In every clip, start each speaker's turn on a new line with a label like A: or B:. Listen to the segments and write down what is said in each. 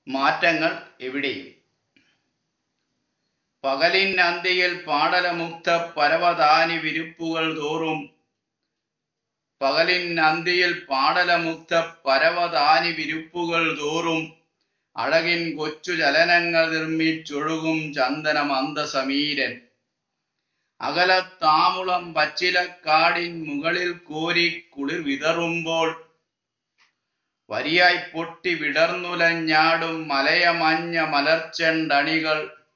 A: മാറ്റങ്ങൾ എവിടെയും പകലിൻ അന്തിയിൽ പാടലമുക്ത പരവതാനി വിരുപ്പുകൾ തോറും പകലിൻ അന്തിയിൽ പാടലമുക്ത പരവതാനി വിരുപ്പുകൾ തോറും അഴകിൻ കൊച്ചു ചലനങ്ങൾ നിർമ്മിച്ചൊഴുകും ചന്ദന മന്ദസമീരൻ അകലത്താമുളം പച്ചിലക്കാടിൻ മുകളിൽ കോരി കുളിർ വിതറുമ്പോൾ വരിയായി പൊട്ടി വിടർന്നുലഞ്ഞാടും മലയമഞ്ഞ മലർച്ചെണ്ടണികൾ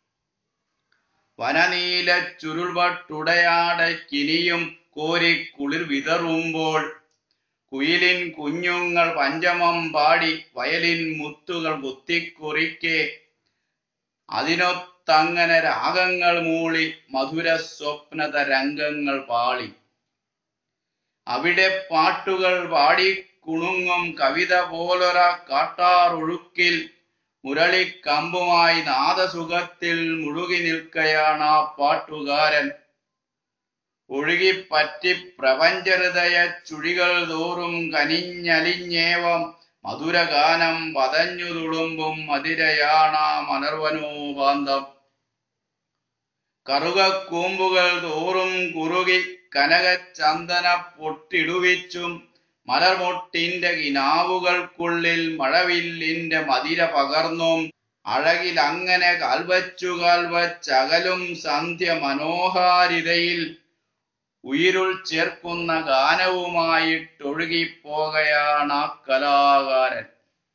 A: വനനീല ചുരുൾപട്ടുടയാടക്കിനിയും കോരി കുളിർ വിതറുമ്പോൾ കുയിലിൻ കുഞ്ഞുങ്ങൾ പഞ്ചമം പാടി വയലിൻ മുത്തുകൾ കുത്തിക്കുറിക്കെ അതിനൊത്തങ്ങനെ രാഗങ്ങൾ മൂളി മധുര സ്വപ്നത രംഗങ്ങൾ പാളി അവിടെ പാട്ടുകൾ പാടി കുണുങ്ങും കവിത പോലൊര കാട്ടാറൊഴുക്കിൽ മുരളിക്കമ്പുമായി നാദസുഖത്തിൽ മുഴുകി നിൽക്കയാണ് ആ പാട്ടുകാരൻ ഒഴുകിപ്പറ്റി പ്രപഞ്ചഹൃദയ ചുഴികൾ തോറും കനിഞ്ഞലിഞ്ഞേവം മധുരഗാനം പതഞ്ഞു തുളുമ്പും മതിരയാണ മലർവനോപാന്തം കറുകക്കൂമ്പുകൾ തോറും കുറുകി കനകചന്ദന പൊട്ടിടുവിച്ചും മലർമൊട്ടിന്റെ കിനാവുകൾക്കുള്ളിൽ മഴവില്ലിന്റെ മതിര പകർന്നും അഴകിൽ അങ്ങനെ കാൽവച്ചു കാൽവച്ചകലും സന്ധ്യ മനോഹാരിതയിൽ ഉയിരുൾ ചേർക്കുന്ന ഗാനവുമായിട്ടൊഴുകിപ്പോകയാണ് ആ കലാകാരൻ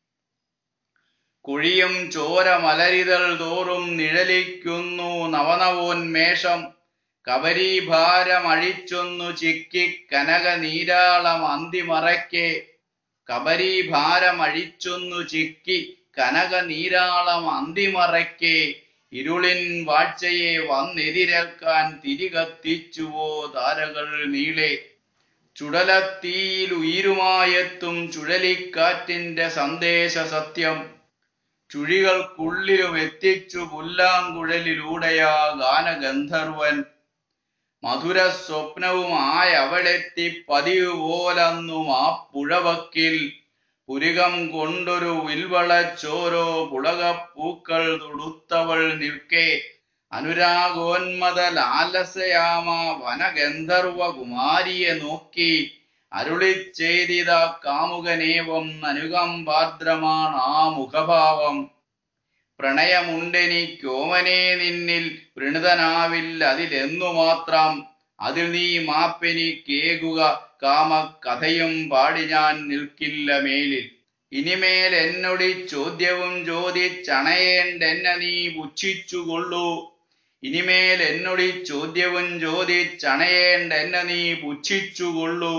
A: കുഴിയും ചോര മലരിതൾ തോറും നിഴലിക്കുന്നു നവനവോന്മേഷം കബരീഭാരമഴിച്ചൊന്നു ചിക്കി കനക നീരാളം അന്തിമറയ്ക്കെ കബരീഭാരമഴിച്ചൊന്നു ചിക്കി കനക നീരാളം അന്തിമറയ്ക്കെ ഇരുളിൻ വാഴ്ചയെ വന്നെതിരേൽക്കാൻ തിരികത്തിച്ചുവോ താരകൾ നീളെ ചുടലത്തീയിൽ ഉയിരുമായെത്തും ചുഴലിക്കാറ്റിന്റെ സന്ദേശ സത്യം ചുഴികൾക്കുള്ളിലും എത്തിച്ചു പുല്ലാങ്കുഴലിലൂടെയാ ഗാനഗന്ധർവൻ മധുര സ്വപ്നവുമായി അവളെത്തി പതിവ് പോലന്നും ആ പുഴവക്കിൽ പുരികം കൊണ്ടൊരു വിൽവളച്ചോരോ പുളകപ്പൂക്കൾ തൊടുത്തവൾ നിൽക്കെ അനുരാഗോന്മത ലാലസയാമ വനഗന്ധർവ കുമാരിയെ നോക്കി അരുളി ചെയ്തിത കാമുകനേവം അനുകമ്പാദ്രമാണ് ആ മുഖഭാവം പ്രണയമുണ്ടെനിക്കോമനെ നിന്നിൽ വൃണിതനാവില്ല അതിലെന്നു മാത്രം അതിൽ നീ മാപ്പെനി കേകുക കാമ കഥയും പാടി ഞാൻ നിൽക്കില്ല മേലിൽ ഇനിമേൽ എന്നൊടി ചോദ്യവും ചോദിച്ചണയേണ്ടെന്നെ നീ പുച്ഛിച്ചുകൊള്ളൂ ഇനിമേൽ എന്നൊടി ചോദ്യവും ചോദിച്ചണയേണ്ടെന്നെ നീ പുച്ഛിച്ചുകൊള്ളൂ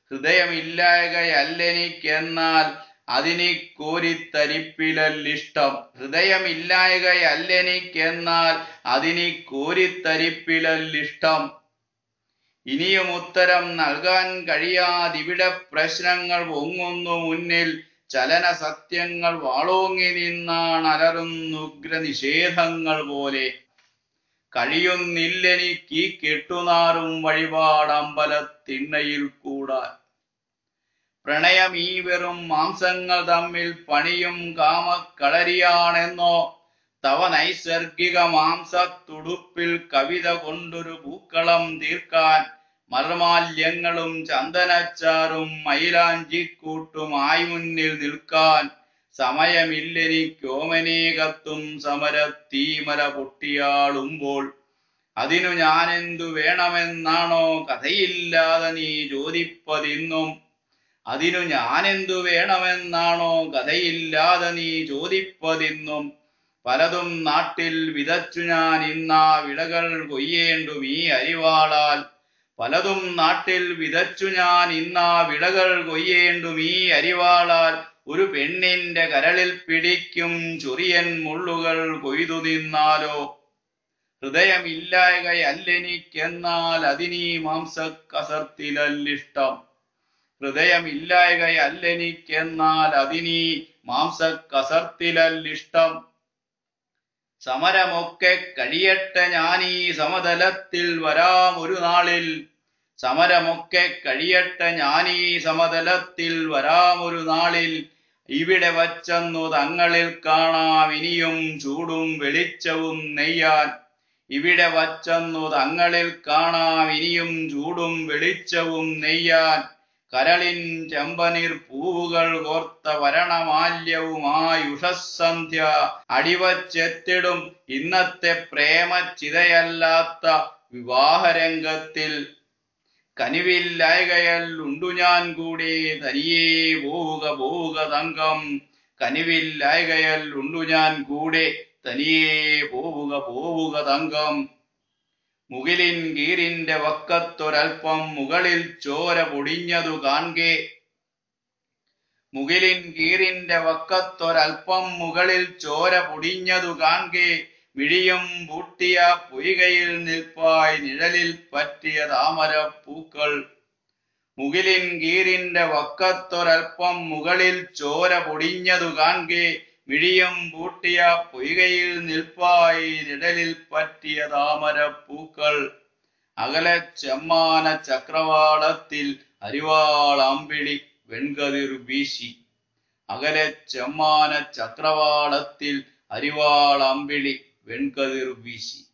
A: ഹൃദയമില്ലായകയല്ലെനിക്കെന്നാൽ അതിനി കോരിത്തരിപ്പിലല്ലിഷ്ടം ഹൃദയമില്ലായകയല്ലെനിക്കെന്നാൽ അതിനി കോരിത്തരിപ്പിലല്ലിഷ്ടം ഇനിയും ഉത്തരം നൽകാൻ കഴിയാതിവിടെ പ്രശ്നങ്ങൾ പൊങ്ങുന്നു മുന്നിൽ ചലന സത്യങ്ങൾ വാളോങ്ങി നിന്നാണ് അലറുന്നുഗ്ര നിഷേധങ്ങൾ പോലെ കഴിയുന്നില്ലെനിക്ക് ഈ കെട്ടുനാറും വഴിപാടമ്പലത്തിണ്ണയിൽ കൂടാൻ പ്രണയം ഈ വെറും മാംസങ്ങൾ തമ്മിൽ പണിയും കാമക്കളരിയാണെന്നോ തവ നൈസർഗിക മാംസത്തുടുപ്പിൽ കവിത കൊണ്ടൊരു പൂക്കളം തീർക്കാൻ മർമാല്യങ്ങളും ചന്ദനച്ചാറും മൈലാഞ്ചിക്കൂട്ടുമായി മുന്നിൽ നിൽക്കാൻ സമയമില്ലെനിക്കോമനെ കത്തും സമരത്തീമല പൊട്ടിയാളുമ്പോൾ അതിനു ഞാനെന്തു വേണമെന്നാണോ കഥയില്ലാതെ നീ ചോദിപ്പതിന്നും അതിനു ഞാനെന്തു വേണമെന്നാണോ കഥയില്ലാതെ നീ ചോദിപ്പതിന്നും പലതും നാട്ടിൽ വിതച്ചു ഞാൻ ഇന്നാ വിളകൾ കൊയ്യേണ്ടും ഈ അരിവാളാൽ പലതും നാട്ടിൽ വിതച്ചു ഞാൻ ഇന്നാ വിളകൾ കൊയ്യേണ്ടും ഈ അരിവാളാൽ ഒരു പെണ്ണിന്റെ കരളിൽ പിടിക്കും ചൊറിയൻ മുള്ളുകൾ കൊയ്തു നിന്നാലോ ഹൃദയമില്ലായകയല്ലെനിക്കെന്നാൽ അതിനീ മാംസക്കസർത്തിലല്ലിഷ്ടം ഹൃദയമില്ലായകയല്ലെനിക്കെന്നാൽ അതിനീ മാംസക്കസർത്തിലല്ലിഷ്ടം സമരമൊക്കെ കഴിയട്ടെ ഞാനീ സമതലത്തിൽ വരാം ഒരു നാളിൽ സമരമൊക്കെ കഴിയട്ടെ ഞാനീ സമതലത്തിൽ വരാം ഒരു നാളിൽ ഇവിടെ വച്ചെന്നു തങ്ങളിൽ കാണാം ഇനിയും ചൂടും വെളിച്ചവും നെയ്യാൻ ഇവിടെ വച്ചെന്നു തങ്ങളിൽ കാണാം ഇനിയും ചൂടും വെളിച്ചവും നെയ്യാൻ കരളിൻ ചെമ്പനീർ പൂവുകൾ കോർത്ത വരണമാല്യവുമായുഷസന്ധ്യ അടിവച്ചെത്തിടും ഇന്നത്തെ പ്രേമച്ചിതയല്ലാത്ത വിവാഹരംഗത്തിൽ കനിവില്ലായകയൽ ഉണ്ടു ഞാൻ കൂടെ തനിയേ പോവുക പോവുക തങ്കം കനിവില്ലായകയൽ ഉണ്ടു ഞാൻ കൂടെ തനിയേ പോവുക പോവുക തങ്കം മുകിലിൻ കീറിന്റെ വക്കത്തൊരൽപ്പം മുകളിൽ ചോര പൊടിഞ്ഞതു കാൺകെ മുകിലിൻ കീറിന്റെ വക്കത്തൊരൽപ്പം മുകളിൽ ചോര പൊടിഞ്ഞതു കാൺകെ മിഴിയും പൂട്ടിയ പൊയ്കയിൽ നിൽപ്പായി നിഴലിൽ പറ്റിയ താമരപ്പൂക്കൾ മുകിലിൻ കീറിന്റെ വക്കത്തൊരൽപ്പം മുകളിൽ ചോര പൊടിഞ്ഞതു കാൺകെ മിഴിയും പൂട്ടിയ പൊയ്കയിൽ നിൽപ്പായി നിഴലിൽ പറ്റിയ താമരപ്പൂക്കൾ അകലെ ചെമ്മാന ചക്രവാളത്തിൽ അരിവാളാമ്പിളി വെൺകതിർ വീശി അകലെ ചെമ്മാന ചക്രവാളത്തിൽ അരിവാളാമ്പിളി വെൺകതിർ വീശി